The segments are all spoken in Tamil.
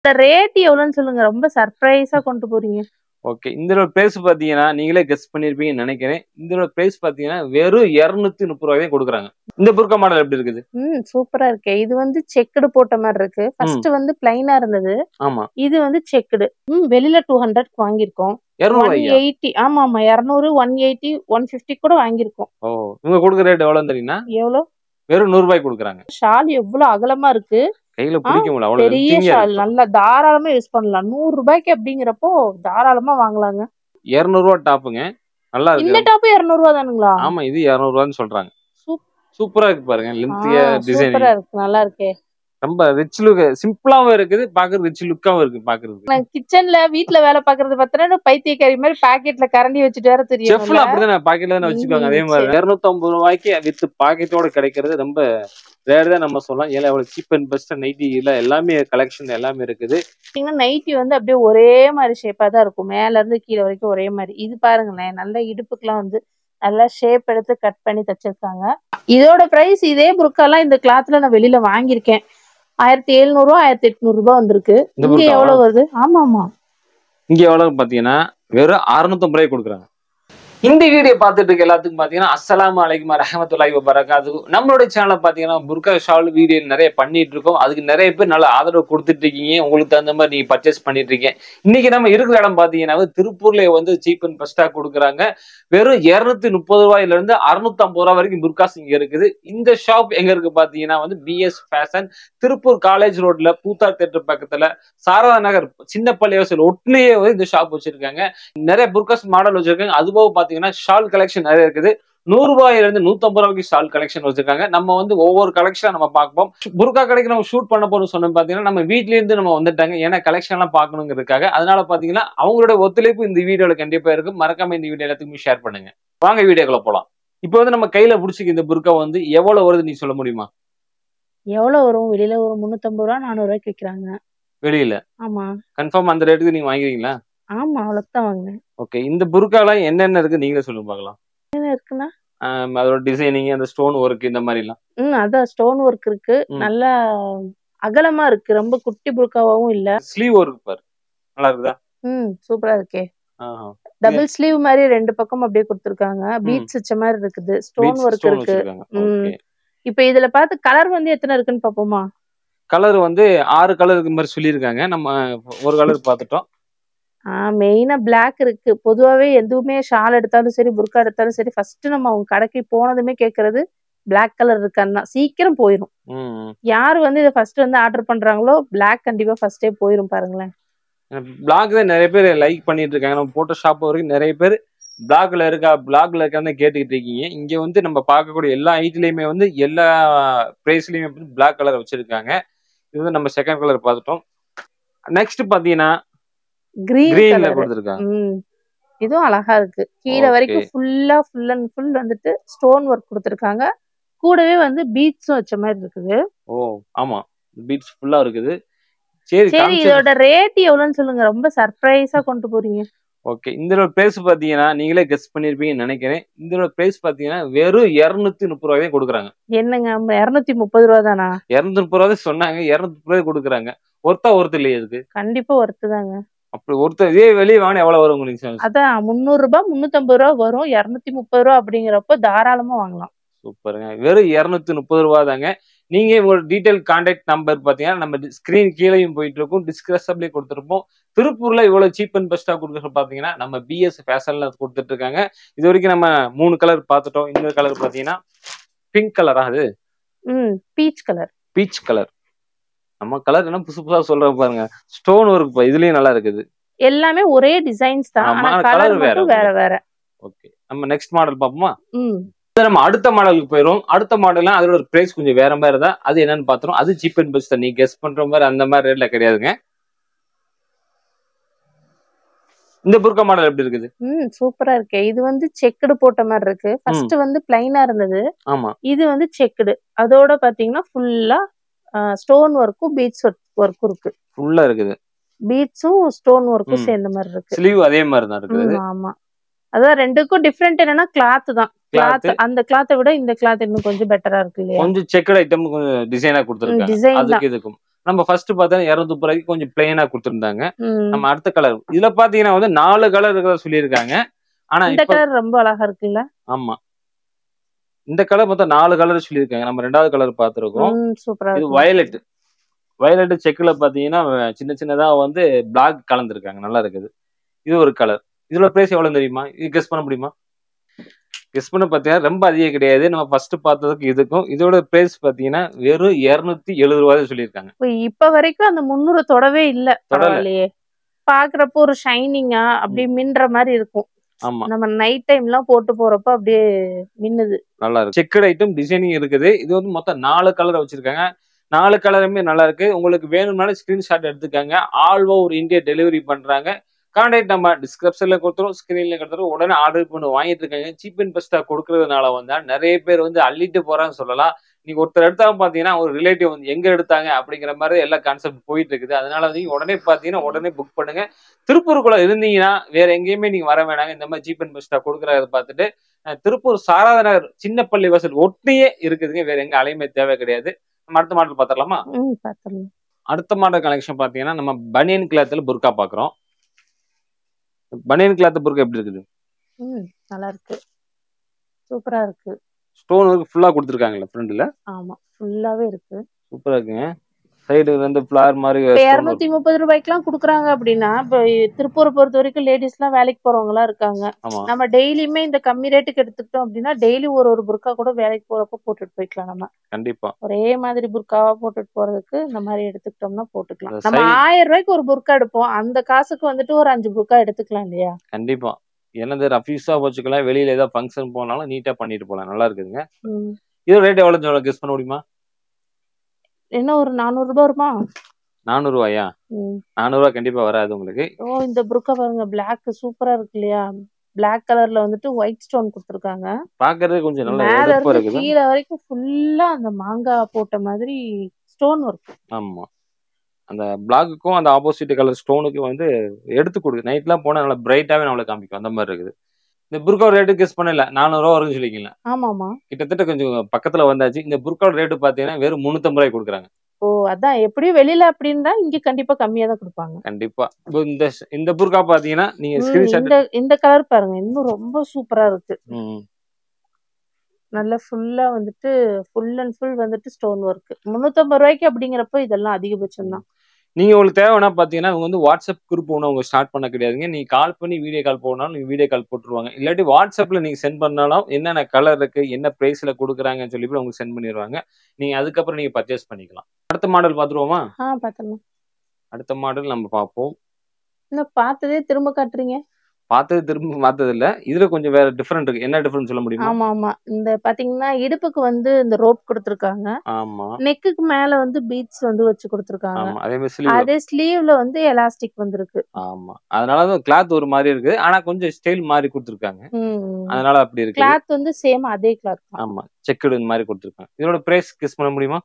ரேட் எவ்வளவுன்னு சொல்லுங்க ரொம்ப சர்ப்ரைஸா கொண்டு போறீங்க ஓகே இந்த பிரைஸ் பாத்தீங்கன்னா நீங்களே கெஸ் பண்ணிருப்பீங்கன்னு நினைக்கிறேன் இந்த பிரைஸ் பாத்தீங்கன்னா வெறும் இருநூத்தி முப்பது ரூபாய் தான் கொடுக்குறாங்க இந்த புர்கா மாடல் எப்படி இருக்குது ம் சூப்பரா இருக்கே இது வந்து செக்குடு போட்ட மாதிரி இருக்கு ஃபர்ஸ்ட் வந்து பிளைனா இருந்தது ஆமா இது வந்து செக்குடு ம் வெளியில டூ ஹண்ட்ரட் வாங்கியிருக்கோம் ஒன் இருநூறுவாய்யா எயிட்டி ஆமா ஆமா இரநூறு ஒன் எயிட்டி ஒன் பிப்டி கூட வாங்கியிருக்கோம் ஓ இவங்க கொடுக்குற ரேட் எவ்வளவு தெரியுமா எவ்வளோ வெறும் நூறு ரூபாய் கொடுக்குறாங்க ஷால் எவ்வளவு அகலமா இருக்கு கையில பிடிக்க முடியல அவ்வளவு பெரிய length-ஆ ஷால் இருக்கு. நல்லா தாராளமா யூஸ் பண்ணலாம் நூறு ரூபாய்க்கு அப்படிங்கிறப்போ தாராளமா வாங்கலாங்க இருநூறு ரூபா டாப்புங்க நல்லா இந்த இருக்கு டாப் இருநூறு ரூபா தானுங்களா ஆமா இது இருநூறு ரூபான்னு சொல்றாங்க சூப்- சூப்பரா இருக்கு பாருங்க லென்த்தியா டிசைன் சூப்பரா இருக்கு நல்லா இருக்கே ரொம்ப ரிச் லுக் சிம்பிளாவும் இருக்குது பாக்குறது ரிச் லுக்காவும் இருக்கு பாக்குறதுக்கு நான் கிச்சன்ல வீட்ல வேலை பாக்குறது பார்த்தா பைத்தியக்காரி மாதிரி பாக்கெட்ல கரண்டி வச்சுட்டு வேற தெரியும் செஃப்ல அப்படிதான் பாக்கெட்ல தானே வச்சுக்குவாங்க அதே மாதிரி இருநூத்தி ஐம்பது ரூபாய்க்கு வித் பாக்கெட்டோட கிடைக்கிறது ரொம்ப ரேர் தான் நம்ம சொல்லலாம் ஏன்னா அவ்வளவு சீப் அண்ட் பெஸ்ட் நைட்டில எல்லாமே கலெக்ஷன் எல்லாமே இருக்குது நைட்டி வந்து அப்படியே ஒரே மாதிரி ஷேப்பா தான் இருக்கும் மேல இருந்து கீழே வரைக்கும் ஒரே மாதிரி இது பாருங்களேன் நல்ல இடுப்புக்கெல்லாம் வந்து நல்லா ஷேப் எடுத்து கட் பண்ணி தச்சிருக்காங்க இதோட பிரைஸ் இதே புருக்காலாம் இந்த கிளாத்ல நான் வெளியில வாங்கியிருக்கேன் ஆயிரத்தி எழுநூறு ரூபா ஆயிரத்தி எட்நூறு ரூபாய் வந்திருக்கு இந்த இங்க புர்காவா? எவ்வளவு வருது ஆமா ஆமா இங்க எவ்வளவு பாத்தீங்கன்னா வெறும் அறுநூத்தம்பது ரூபாய் கொடுக்குறாங்க இந்த வீடியோ பார்த்துட்டு இருக்க எல்லாத்துக்கும் பாத்தீங்கன்னா அஸ்ஸலாமு அலைக்கும் ரஹமத்துல்லாஹி வபரகாத்து நம்மளோட சேனலை பாத்தீங்கன்னா புர்கா ஷால் வீடியோ நிறைய பண்ணிட்டு இருக்கோம் அதுக்கு நிறைய பேர் நல்ல ஆதரவு கொடுத்துட்டு இருக்கீங்க உங்களுக்கு தகுந்த மாதிரி நீங்க பர்ச்சேஸ் பண்ணிட்டு இருக்கீங்க இன்னைக்கு நம்ம இருக்கிற இடம் பாத்தீங்கன்னா திருப்பூர்ல வந்து சீப் அண்ட் பெஸ்டா கொடுக்குறாங்க வெறும் இருநூத்தி முப்பது ரூபாயில இருந்து அறுநூத்தி ஐம்பது ரூபாய் வரைக்கும் புர்காஸ் இங்க இருக்குது இந்த ஷாப் எங்க இருக்கு பாத்தீங்கன்னா வந்து பிஎஸ் ஃபேஷன் திருப்பூர் காலேஜ் ரோட்ல பூத்தா தேட்டர் பக்கத்துல சாரதா நகர் சின்ன பள்ளிவாசல் ஒட்டுலயே வந்து இந்த ஷாப் வச்சிருக்காங்க நிறைய புர்காஸ் மாடல் வச்சிருக்காங்க அது போக பாத்தீங்கன்னா ஷால் கலெக்ஷன் நிறைய இருக்குது நூறு ரூபாயில இருந்து நூத்தம்பது ரூபாய்க்கு ஷால் கலெக்ஷன் வச்சிருக்காங்க நம்ம வந்து ஒவ்வொரு கலெக்ஷனா நம்ம பார்ப்போம் புர்கா கடைக்கு நம்ம ஷூட் பண்ண போறோம் சொன்ன பாத்தீங்கன்னா நம்ம வீட்ல இருந்து நம்ம வந்துட்டாங்க ஏன்னா கலெக்ஷன் எல்லாம் பார்க்கணுங்கிறதுக்காக அதனால பாத்தீங்கன்னா அவங்களோட ஒத்துழைப்பு இந்த வீடியோல கண்டிப்பா இருக்கு மறக்காம இந்த வீடியோ எல்லாத்துக்குமே ஷேர் பண்ணுங்க வாங்க வீடியோக்குள்ள போலாம் இப்போ வந்து நம்ம கையில புடிச்சிக்க இந்த புர்கா வந்து எவ்வளவு வருது நீ சொல்ல முடியுமா எவ்வளவு வரும் வெளியில ஒரு முன்னூத்தம்பது ரூபா நானூறு ரூபாய்க்கு விற்கிறாங்க வெளியில ஆமா கன்ஃபார்ம் அந்த ரேட்டுக்கு நீங்க வாங்குவீங்களா ஆமா அவ்வளவுதான் வாங்கினேன் ஓகே இந்த புர்கால என்னென்ன இருக்கு நீங்களே சொல்லுங்க பார்க்கலாம் என்ன இருக்குன்னா ஆம், அதோட டிசைனிங் அந்த ஸ்டோன் ஒர்க் இந்த மாதிரி எல்லாம் ம் அதான் ஸ்டோன் ஒர்க் இருக்கு ம். நல்லா அகலமா இருக்கு ரொம்ப குட்டி புர்காவாவும் இல்ல ஸ்லீவ் ஒர்க் பாரு நல்லா இருக்குதா ம் சூப்பரா இருக்கே ஆஹா. டபுள் ஸ்லீவ் மாதிரி ரெண்டு பக்கம் அப்படியே கொடுத்துருக்காங்க பீட்ஸ் வச்ச மாதிரி இருக்குது ஸ்டோன் Beads ஒர்க் stone இருக்கு வச்சிருக்காங்க. ம். Okay. இப்ப இதுல பார்த்து கலர் வந்து எத்தனை இருக்குன்னு பாப்போமா கலர் வந்து ஆறு கலர் இருக்கு மாதிரி சொல்லியிருக்காங்க நம்ம ஒரு கலர் பார்த்துட்டோம் ஆ மெயினா Black இருக்கு பொதுவாவே எதுவுமே ஷால் எடுத்தாலும் சரி புர்கா எடுத்தாலும் சரி ஃபர்ஸ்ட் நம்ம அவங்க கடைக்கு போனதுமே கேக்குறது Black கலர் இருக்கான்னா சீக்கிரம் போயிடும் ம். யார் வந்து இதை ஃபர்ஸ்ட் வந்து ஆர்டர் பண்றாங்களோ Black கண்டிப்பா ஃபர்ஸ்டே போயிடும் பாருங்களேன் பிளாக் தான் நிறைய பேர் லைக் பண்ணிட்டு இருக்காங்க நம்ம போட்ட ஷாப் வரைக்கும் நிறைய பேர் பிளாக்ல இருக்கா பிளாக்ல இருக்கான்னு கேட்டுக்கிட்டு இருக்கீங்க இங்க வந்து நம்ம பார்க்கக்கூடிய எல்லா ஐட்டிலையுமே வந்து எல்லா பிரைஸ்லயுமே வந்து பிளாக் கலர் வச்சிருக்காங்க இது வந்து நம்ம செகண்ட் கலர் பார்த்துட்டோம் நெக்ஸ்ட் பாத்தீங்கன்னா கிரீன் கிரீன்ல கலர் கொடுத்துருக்காங்க ம் இதுவும் அழகா இருக்கு கீழே Okay. வரைக்கும் ஃபுல்லா ஃபுல் அண்ட் ஃபுல் வந்துட்டு ஸ்டோன் ஒர்க் கொடுத்துருக்காங்க கூடவே வந்து பீட்ஸும் வச்ச மாதிரி இருக்குது ஓ ஆமா பீட்ஸ் ஃபுல்லா இருக்குது சரி சரி காமிச்சு இதோட ரேட் எவ்வளவுன்னு சொல்லுங்க ரொம்ப சர்ப்ரைஸா கொண்டு போறீங்க ஓகே இந்த பிரைஸ் பாத்தீங்கன்னா நீங்களே கெஸ் பண்ணிருப்பீங்கன்னு நினைக்கிறேன் இந்த பிரைஸ் பாத்தீங்கன்னா வெறும் இருநூத்தி முப்பது ரூபாய் தான் கொடுக்குறாங்க என்னங்க இருநூத்தி முப்பது ரூபா தானா இருநூத்தி முப்பது ரூபாய் தான் சொன்னாங்க இருநூத்தி முப்பது ரூபாய் கொடுக்குறாங்க ஒருத்தா ஒருத்தர் இல்லையா இதுக்கு கண்டிப்பா ஒர்த்து தாங்க அப்படி ஒருத்தர் இதே வெளியே வாங்கினா எவ்வளவு வரும் உங்களுக்கு சொல்லுங்க. அதான் முந்நூறு ரூபாய் முன்னூத்தம்பது ரூபா வரும் இருநூத்தி முப்பது ரூபா அப்படிங்கிறப்ப தாராளமா வாங்கலாம் சூப்பருங்க வெறும் இருநூத்தி முப்பது ரூபா தாங்க நீங்க உங்களோட டீடைல் கான்டாக்ட் நம்பர் பாத்தீங்கன்னா நம்ம ஸ்கிரீன் கீழேயும் போயிட்டு இருக்கும் டிஸ்கிரிப்ஷன்லயே கொடுத்துருப்போம் திருப்பூர்ல இவ்வளவு சீப் அண்ட் பெஸ்டா கொடுக்குறது பாத்தீங்கன்னா நம்ம பிஎஸ் ஃபேஷன்ல கொடுத்துட்டு இருக்காங்க இது வரைக்கும் நம்ம மூணு கலர் பார்த்துட்டோம் இன்னொரு கலர் பாத்தீங்கன்னா பிங்க் கலரா அது ம் பீச் கலர் பீச் கலர் நம்ம கலர் என்ன புதுசு புதுசா சொல்றோம் பாருங்க ஸ்டோன் ஒர்க் இதுலயும் நல்லா இருக்குது எல்லாமே ஒரே டிசைன்ஸ் தான் ஆமா, ஆனா colour கலர் வேற மட்டும் வேற வேற ஓகே நம்ம நெக்ஸ்ட் மாடல் பார்ப்போமா ம் இப்ப நம்ம அடுத்த மாடலுக்கு போயிரும் அடுத்த மாடல்லாம் அதோட ஒரு பிரைஸ் கொஞ்சம் வேற மாதிரி தான் அது என்னன்னு பாத்துரும் அது சீப் அண்ட் பெஸ்ட் நீ கெஸ் பண்ற மாதிரி அந்த மாதிரி ரேட்ல கிடையாதுங்க இந்த புர்கா மாடல் எப்படி இருக்குது ம் சூப்பரா இருக்கே இது வந்து செக்குடு போட்ட மாதிரி இருக்கு ஃபர்ஸ்ட் வந்து பிளைனா இருந்தது ஆமா இது வந்து செக்குடு அதோட பாத்தீங்கன்னா ஃபுல்லா ஸ்டோன் ஒர்க்கும் பீட்ஸ் ஒர்க்கும் இருக்கு ஃபுல்லா இருக்குது பீட்ஸும் ஸ்டோன் ஒர்க்கும் ம். சேர்ந்த மாதிரி இருக்கு ஸ்லீவ் அதே மாதிரி தான் இருக்குது ம், ஆமா அதான் ரெண்டுக்கும் டிஃப்ரெண்ட் என்னன்னா கிளாத் தான் கிளாத் Cloth. அந்த கிளாத்தை விட இந்த கிளாத் இன்னும் கொஞ்சம் பெட்டரா இருக்கு இல்லையா கொஞ்சம் செக்கட் ஐட்டம் கொஞ்சம் டிசைனா கொடுத்துருக்காங்க டிசைன் தான் அதுக்கு இதுக்கும் நம்ம ஃபர்ஸ்ட் பார்த்தா இரநூத்தி ரூபாய்க்கு கொஞ்சம் பிளெயினா கொடுத்துருந்தாங்க ம். நம்ம அடுத்த கலர் இதுல பாத்தீங்கன்னா வந்து நாலு கலர் இருக்கிறத சொல்லியிருக்காங்க ஆனா இந்த இப்ப கலர் ரொம்ப அழகா இருக்குல்ல ஆமா இந்த கலர் மொத்தம் நாலு கலர் சொல்லியிருக்காங்க நம்ம ரெண்டாவது கலர் பார்த்திருக்கோம் ம், சூப்பரா இது இருக்கு வயலட் வயலட் செக்ல பாத்தீங்கன்னா சின்ன சின்னதா வந்து பிளாக் கலந்துருக்காங்க நல்லா இருக்குது இது ஒரு கலர் இதோட பிரைஸ் எவ்வளவு தெரியுமா இது கெஸ் பண்ண முடியுமா கெஸ் பண்ண பாத்தீங்கன்னா ரொம்ப அதிகம் கிடையாது நம்ம ஃபர்ஸ்ட் பார்த்ததுக்கு இதுக்கும் இதோட பிரைஸ் பாத்தீங்கன்னா வெறும் இருநூத்தி எழுபது ரூபாய் சொல்லியிருக்காங்க இப்ப இப்ப வரைக்கும் அந்த முந்நூறு தொடவே இல்ல தொடல. பரவாயில்லையே பாக்குறப்போ ஒரு ஷைனிங்கா அப்படியே மின்ற மாதிரி இருக்கும் ஆமா நம்ம நைட் டைம் எல்லாம் போட்டு போறப்ப அப்படியே மின்னுது நல்லா இருக்கு செக்கட் ஐட்டம் டிசைனிங் இருக்குது இது வந்து மொத்தம் நாலு கலர் வச்சிருக்காங்க நாலு கலருமே நல்லா இருக்கு உங்களுக்கு வேணும்னாலும் ஸ்கிரீன்ஷாட் எடுத்துக்கங்க ஆல் ஓவர் இந்தியா டெலிவரி பண்றாங்க கான்டாக்ட் நம்ம டிஸ்கிரிப்ஷன்ல கொடுத்துரும் ஸ்கிரீன்ல கொடுத்துரும் உடனே ஆர்டர் பண்ணி வாங்கிட்டு இருக்காங்க சீப் அண்ட் பெஸ்டா கொடுக்கறதுனால வந்து நிறைய பேர் வந்து அள்ளிட்டு போறான்னு சொல்லலாம் நீங்க ஒருத்தர் எடுத்தாங்க பாத்தீங்கன்னா ஒரு ரிலேட்டிவ் வந்து எங்க எடுத்தாங்க அப்படிங்கிற மாதிரி எல்லா கான்செப்ட் போயிட்டு இருக்குது அதனால வந்து நீங்க உடனே பாத்தீங்கன்னா உடனே புக் பண்ணுங்க திருப்பூருக்குள்ள இருந்தீங்கன்னா வேற எங்கேயுமே நீங்க வர வேணாங்க இந்த மாதிரி சீப் அண்ட் பெஸ்டா கொடுக்குறத பார்த்துட்டு அஹ், திருப்பூர் சாரதா நகர் சின்ன பள்ளி வாசல் ஒட்டியே இருக்குதுங்க வேற எங்க அலையுமே தேவை கிடையாது நம்ம அடுத்த மாடல் பார்த்துடலாமா ம் பாத்துடலாம் அடுத்த மாடல் கலெக்ஷன் பாத்தீங்கன்னா நம்ம பனியன் கிளாத்ல புர்கா பாக்குறோம் பனியன் கிளாத் புர்கா எப்படி இருக்குது ம் நல்லா இருக்கு சூப்பரா இருக்கு ஸ்டோன் ஒர்க் ஃபுல்லா கொடுத்துருக்காங்கல்ல ஃப்ரண்ட்ல ஆமா ஃபுல்லாவே இருக்கு சூப்பரா இருக்குங்க சைடு வந்து ஃபிளார் மாதிரி இப்ப stone work. இருநூத்தி முப்பது ரூபாய்க்குலாம் குடுக்குறாங்க அப்படின்னா இப்ப திருப்பூரை பொறுத்த வரைக்கும் லேடிஸ் எல்லாம் வேலைக்கு போறவங்க எல்லாம் இருக்காங்க ஆமா நம்ம டெய்லியுமே இந்த கம்மி ரேட்டுக்கு எடுத்துக்கிட்டோம் அப்படின்னா டெய்லி ஒரு ஒரு புர்கா கூட வேலைக்கு போறப்ப போட்டுட்டு போய்க்கலாம் நம்ம கண்டிப்பா ஒரே மாதிரி புர்காவா போட்டுட்டு போறதுக்கு இந்த மாதிரி எடுத்துக்கிட்டோம்னா போட்டுக்கலாம் இந்த நம்ம side- ஆயிரம் ரூபாய்க்கு ஒரு புர்கா எடுப்போம் அந்த காசுக்கு வந்துட்டு ஒரு அஞ்சு புர்கா எடுத்துக்கலாம் இல்லையா கண்டிப்பா என்னது ரஃபீஸா வச்சுக்கலாம் வெளியில ஏதாவது ஃபங்க்ஷன் போனாலும் நீட்டா பண்ணிட்டு போலாம் நல்லா இருக்குதுங்க ம். இது ரேட் எவ்வளவு கெஸ் பண்ண முடியுமா என்ன ஒரு நானூறு ரூபாய் வருமா நானூறு ரூபாயா ம். நானூறு ரூபாய் கண்டிப்பா வராது உங்களுக்கு ஓ இந்த புர்கா பாருங்க பிளாக் சூப்பரா இருக்கு இல்லையா பிளாக் கலர்ல வந்துட்டு ஒயிட் ஸ்டோன் கொடுத்துருக்காங்க பாக்குறது கொஞ்சம் நல்ல மேல எடுப்பா இருந்து இருக்குது கீழே வரைக்கும் ஃபுல்லா அந்த மாங்காய் போட்ட மாதிரி ஸ்டோன் ஒர்க் ஆமா அந்த பிளாக்குக்கும் அந்த ஆப்போசிட் கலர் ஸ்டோனுக்கும் வந்து எடுத்து கொடுக்கு நைட்லாம் போனா நல்லா பிரைட்டாவே நம்மளை காமிக்கும் அந்த மாதிரி இருக்குது இந்த புர்கா ரேட்டு கெஸ் பண்ணல நானூறு ரூபா வரும்னு சொல்லிக்கலாம் ஆமாமா கிட்டத்தட்ட கொஞ்சம் பக்கத்துல வந்தாச்சு இந்த புர்கா ரேட்டு பாத்தீங்கன்னா வெறும் முன்னூத்தம்பது ரூபாய் கொடுக்குறாங்க ஓ அதான் எப்படியும் வெளியில அப்படின்னா இங்க கண்டிப்பா கம்மியா தான் கொடுப்பாங்க கண்டிப்பா இப்போ இந்த இந்த புர்கா பாத்தீங்கன்னா நீங்க ம், ஸ்கிரீன்ஷாட் இந்த இந்த கலர் பாருங்க இன்னும் ரொம்ப சூப்பரா இருக்கு ம் நல்லா ஃபுல்லா வந்துட்டு ஃபுல் அண்ட் ஃபுல் வந்துட்டு ஸ்டோன் ஒர்க் முன்னூத்தம்பது ரூபாய்க்கு அப்படிங்கிறப்ப இதெல்லாம் அதிகபட்சம் தான் நீங்க உங்களுக்கு தேவைன்னா பாத்தீங்கன்னா அவங்க வந்து வாட்ஸ்அப் குரூப் ஒன்று அவங்க ஸ்டார்ட் பண்ண கிடையாதுங்க நீங்க கால் பண்ணி வீடியோ கால் போனாலும் நீங்க வீடியோ கால் போட்டுருவாங்க இல்லாட்டி வாட்ஸ்அப்ல நீங்க சென்ட் பண்ணாலும் என்னென்ன கலர் இருக்கு என்ன பிரைஸ்ல கொடுக்குறாங்கன்னு சொல்லி கூட உங்களுக்கு சென்ட் பண்ணிடுவாங்க நீங்க அதுக்கப்புறம் நீங்க பர்ச்சேஸ் பண்ணிக்கலாம் அடுத்த மாடல் பாத்துருவோமா ஆ பாத்தலாம் அடுத்த மாடல் நம்ம பார்ப்போம் இன்னும் பார்த்ததே திரும்ப காட்டுறீங்க பார்த்தது திரும்ப பார்த்தது இல்ல இதுல கொஞ்சம் வேற டிஃபரெண்ட் இருக்கு என்ன டிஃபரெண்ட் சொல்ல முடியுமா ஆமா ஆமா இந்த பாத்தீங்கன்னா இடுப்புக்கு வந்து இந்த ரோப் கொடுத்துருக்காங்க ஆமா நெக்குக்கு மேல வந்து பீட்ஸ் வந்து வச்சு கொடுத்துருக்காங்க ஆமா அதே மாதிரி sleeve அதே ஸ்லீவ்ல வந்து எலாஸ்டிக் வந்திருக்கு ஆமா அதனால தான் கிளாத் ஒரு மாதிரி இருக்குது ஆனா கொஞ்சம் ஸ்டைல் மாதிரி கொடுத்துருக்காங்க அதனால அப்படி இருக்கு கிளாத் வந்து சேம் அதே கிளாத் தான் ஆமா செக்குடு மாதிரி கொடுத்துருக்காங்க இதோட பிரைஸ் கிஸ் பண்ண முடியுமா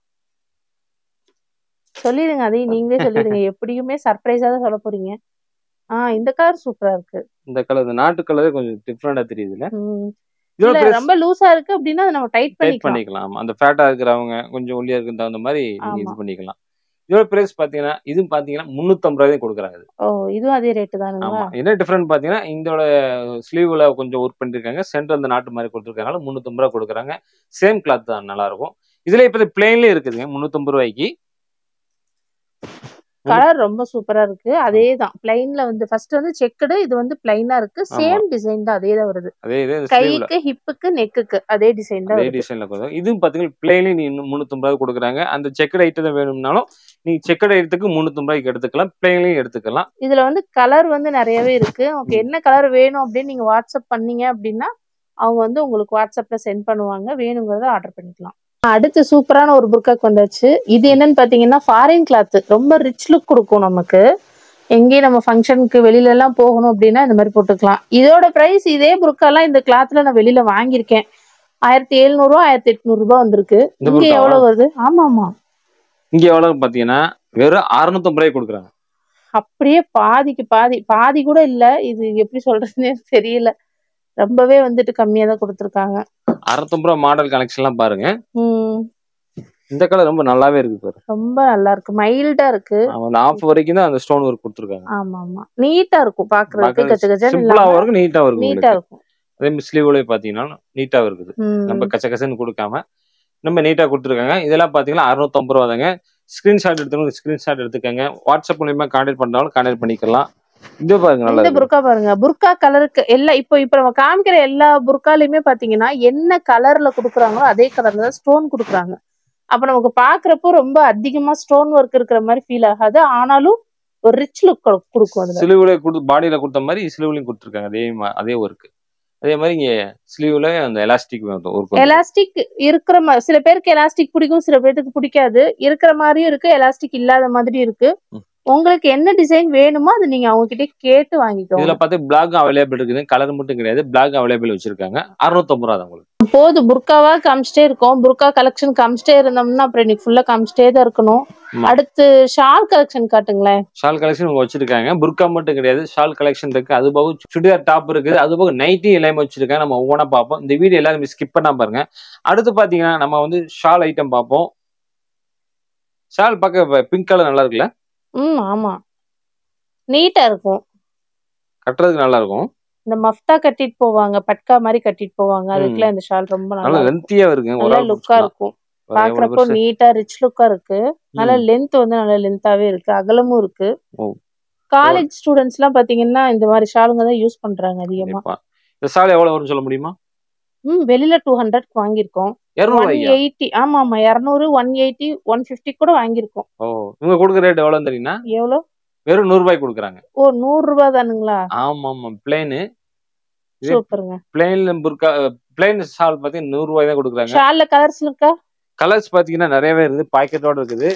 சொல்லிடுங்க அதையும் நீங்களே சொல்லிடுங்க எப்படியுமே சர்ப்ரைஸா தான் சொல்ல போறீங்க ஆ இந்த கலர் சூப்பரா இருக்கு இந்த கலர் இந்த நாட்டு கலரே கொஞ்சம் டிஃப்ரெண்டா தெரியுதுல ம். இதோட இல்ல பிரைஸ் ரொம்ப லூசா இருக்கு அப்படின்னா அதை நம்ம டைட் டைட் பண்ணிக்கலாம் பண்ணிக்கலாம் ஆமா அந்த ஃபேட்டா இருக்கிறவங்க கொஞ்சம் ஒல்லியா இருக்கிற தகுந்த மாதிரி நீங்க இது ஆமா. பண்ணிக்கலாம் இதோட பிரைஸ் பாத்தீங்கன்னா இது பாத்தீங்கன்னா முன்னூத்தம்பது ரூபாய் கொடுக்குறாங்க இது. ஓ இதுவும் அதே ரேட்டு தானுங்களா ஆமா என்ன டிஃபரெண்ட் பாத்தீங்கன்னா இதோட ஸ்லீவ்ல கொஞ்சம் ஒர்க் பண்ணிருக்காங்க சென்டர் அந்த நாட்டு மாதிரி கொடுத்துருக்கனால முன்னூத்தம்பது ரூபாய் கொடுக்குறாங்க சேம் கிளாத் தான் நல்லா இருக்கும் இதுல இப்ப பிளெயின்ல இருக்குதுங்க முன்னூத்தம்பது ரூபாய்க்கு கலர் ரொம்ப சூப்பரா இருக்கு அதே தான் பிளைன்ல வந்து ஃபர்ஸ்ட் வந்து செக்குடு இது வந்து பிளைனா இருக்கு சேம் டிசைன் தான் அதே தான் வருது அதே இதே ஸ்லீவ்ல கைக்கு ஹிப்புக்கு நெக்குக்கு அதே டிசைன் தான் அதே வருது டிசைன்ல கொடுக்கும் இதுவும் பாத்தீங்கன்னா பிளெயின்ல நீ முன்னூத்தம்பது ரூபாய் கொடுக்குறாங்க அந்த செக்கட் ஐட்டம் தான் வேணும்னாலும் நீங்க செக்கட் ஐட்டத்துக்கு முன்னூத்தம்பது ரூபாய்க்கு எடுத்துக்கலாம் பிளெயின்லயும் எடுத்துக்கலாம் இதுல வந்து கலர் வந்து நிறையவே இருக்கு உங்களுக்கு என்ன கலர் வேணும் அப்படின்னு நீங்க வாட்ஸ்அப் பண்ணீங்க அப்படின்னா அவங்க வந்து உங்களுக்கு வாட்ஸ்அப்ல சென்ட் பண்ணுவாங்க வேணுங்கிறத ஆர்டர் பண்ணிக்கலாம் அடுத்து சூப்பரான ஒரு புர்காக்கு வந்தாச்சு இது என்னன்னு பாத்தீங்கன்னா ஃபாரின் கிளாத் ரொம்ப ரிச் லுக் கொடுக்கும் நமக்கு எங்கேயும் நம்ம ஃபங்க்ஷனுக்கு வெளியில எல்லாம் போகணும் அப்படின்னா இந்த மாதிரி போட்டுக்கலாம் இதோட பிரைஸ் இதே புர்காலாம் இந்த கிளாத்ல நான் வெளியில வாங்கியிருக்கேன் ஆயிரத்தி எழுநூறுவா ஆயிரத்தி எட்நூறு ரூபாய் வந்திருக்கு இந்த இங்க புர்காவா? எவ்வளவு வருது ஆமா ஆமா இங்க எவ்வளவு பாத்தீங்கன்னா வெறும் அறுநூத்தம்பது ரூபாய் கொடுக்குறாங்க அப்படியே பாதிக்கு பாதி பாதி கூட இல்ல இது எப்படி சொல்றதுன்னே தெரியல ரொம்பவே வந்துட்டு கம்மியா தான் கொடுத்துருக்காங்க அறுநூத்தம்பது ரூபா மாடல் கலெக்ஷன் எல்லாம் பாருங்க ம் இந்த கலர் ரொம்ப நல்லாவே இருக்கு பாரு ரொம்ப நல்லா இருக்கு மைல்டா இருக்கு அந்த ஆஃப் வரைக்கும் தான் அந்த ஸ்டோன் ஒர்க் கொடுத்துருக்காங்க ஆமா ஆமா நீட்டா இருக்கும் பாக்குறதுக்கு பார்க்கறதுக்கு கச்ச கச்சன்னு சிம்பிளாவும் இல்லாம இருக்கு நீட்டாவும் இருக்கு நீட்டா உங்களுக்கு இருக்கும் அதே மாதிரி ஸ்லீவ்லயே பாத்தீங்கன்னா நீட்டாவும் இருக்குது ம். நம்ம கச்ச கச்சன்னு கொடுக்காம நம்ம நீட்டா கொடுத்துருக்காங்க இதெல்லாம் பாத்தீங்கன்னா அறுநூத்தம்பது ரூபா தாங்க ஸ்கிரீன்ஷாட் எடுத்துக்கணும் ஸ்கிரீன்ஷாட் எடுத்துக்கங்க வாட்ஸ்அப் மூலியமா கான்டாக்ட் பண்ணாலும் கான்டாக்ட் பண்ணிக்கலாம் இது பாருங்க நல்லா இந்த இருக்கு புர்கா பாருங்க புர்கா கலருக்கு எல்லா இப்போ இப்ப நம்ம காமிக்கிற எல்லா புர்காலையுமே பாத்தீங்கன்னா என்ன கலர்ல குடுக்குறாங்களோ அதே கலர்ல தான் ஸ்டோன் குடுக்குறாங்க அப்ப நமக்கு பாக்குறப்போ ரொம்ப அதிகமா ஸ்டோன் ஒர்க் இருக்கிற மாதிரி ஃபீல் ஆகாது ஆனாலும் ஒரு ரிச் லுக் கொடுக்கும் அதுல ஸ்லீவ்ல கொடுத்து பாடியில கொடுத்த மாதிரி ஸ்லீவ்லயும் கொடுத்துருக்காங்க அதே மா- அதே ஒர்க் அதே மாதிரி இங்க ஸ்லீவ்ல அந்த எலாஸ்டிக் ஒர்க் எலாஸ்டிக் இருக்கிற மா- சில பேருக்கு எலாஸ்டிக் பிடிக்கும் சில பேருக்கு பிடிக்காது இருக்கிற மாதிரியும் இருக்கு எலாஸ்டிக் இல்லாத மாதிரி இருக்கு ம். உங்களுக்கு என்ன டிசைன் வேணுமோ அது நீங்க அவங்க கிட்ட கேட்டு வாங்கிக்கோங்க இதுல பார்த்து பிளாக் அவைலபிள் இருக்குது கலர் மட்டும் கிடையாது பிளாக் அவைலபிள் வச்சிருக்காங்க அறுநூத்தம்பது ரூபா தான் உங்களுக்கு போதும் புர்காவா காமிச்சிட்டே இருக்கோம் புர்கா கலெக்ஷன் காமிச்சிட்டே இருந்தோம்னா அப்புறம் இன்னைக்கு ஃபுல்லா காமிச்சிட்டே தான் இருக்கணும் ஆமா. அடுத்து ஷால் கலெக்ஷன் காட்டுங்களேன் ஷால் கலெக்ஷன் உங்க வச்சிருக்காங்க புர்கா மட்டும் கிடையாது ஷால் கலெக்ஷன் இருக்கு அது போக சுடிதார் டாப் இருக்குது அது போக நைட்டி எல்லாமே வச்சிருக்காங்க நம்ம ஒவ்வொன்றா பார்ப்போம் இந்த வீடியோ எல்லாரும் ஸ்கிப் பண்ணா பாருங்க அடுத்து பாத்தீங்கன்னா நம்ம வந்து ஷால் ஐட்டம் பார்ப்போம் ஷால் பார்க்க பிங்க் கலர் நல்லா இருக்குல்ல ம் ஆமா நீட்டா இருக்கும் கட்டுறதுக்கு நல்லா இருக்கும் இந்த மஃப்தா கட்டிட்டு போவாங்க பட்கா மாதிரி கட்டிட்டு போவாங்க அதுக்குலாம் இந்த ஷால் ரொம்ப நல்லா நல்லா இருக்கும். லென்த்தியா இருக்குங்க ஒரு நல்லா ஆள் லுக்கா இருக்கும் பிடிச்சிக்கலாம். எவ்வளவு பாக்குறப்போ பெருசு? நீட்டா ரிச் லுக்கா இருக்கு நல்ல ம். லென்த் வந்து நல்ல லென்த்தாவே இருக்கு அகலமும் இருக்கு ஓ. காலேஜ் ஸ்டூடெண்ட்ஸ் எல்லாம் பாத்தீங்கன்னா இந்த மாதிரி ஷாலுங்க தான் யூஸ் பண்றாங்க அதிகமா கண்டிப்பா. இந்த ஷால் எவ்வளவு வரும்னு சொல்ல முடியுமா ம் வெளியில டூ ஹண்ட்ரட் வாங்கியிருக்கோம் இருநூறு ஒன் ஐயா எயிட்டி ஆமா ஆமா இரநூறு ஒன் எயிட்டி ஒன் பிப்டி கூட வாங்கியிருக்கோம் ஓ இவங்க கொடுக்குற ரேட் எவ்வளவு தெரியுமா எவ்வளோ வெறும் நூறு ரூபாய்க்கு கொடுக்குறாங்க ஓ நூறு ரூபாய் தானுங்களா ஆமா ஆமா பிளேனு இது- சூப்பருங்க பிளேன்ல புர்கா பிளேன் ஷால் பாத்தீங்கன்னா நூறு ரூபாய் தான் கொடுக்குறாங்க ஷால்ல கலர்ஸ் இருக்கா கலர்ஸ் பாத்தீங்கன்னா நிறையவே இருக்குது பாக்கெட்டோட இருக்குது